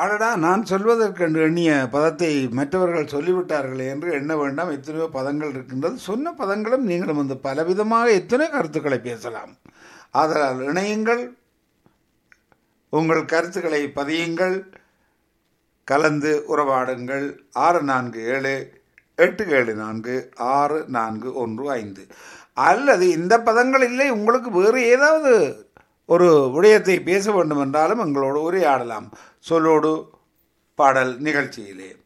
அடடா நான் சொல்வதற்கு எண்ணிய பதத்தை மற்றவர்கள் சொல்லிவிட்டார்களே என்று எண்ண வேண்டாம் எத்தனையோ பதங்கள் இருக்கின்றது சொன்ன பதங்களும் நீங்களும் வந்து பலவிதமாக எத்தனை கருத்துக்களை பேசலாம் ஆதலால் இணையுங்கள் உங்கள் கருத்துக்களை பதியுங்கள் கலந்து உறவாடுங்கள் ஆறு நான்கு ஏழு எட்டு ஏழு நான்கு ஆறு நான்கு ஒன்று ஐந்து அல்லது இந்த பதங்கள் இல்லை உங்களுக்கு வேறு ஏதாவது ஒரு விடயத்தை பேச வேண்டும் என்றாலும் எங்களோடு உரையாடலாம் சொல்லோடு பாடல் நிகழ்ச்சியிலே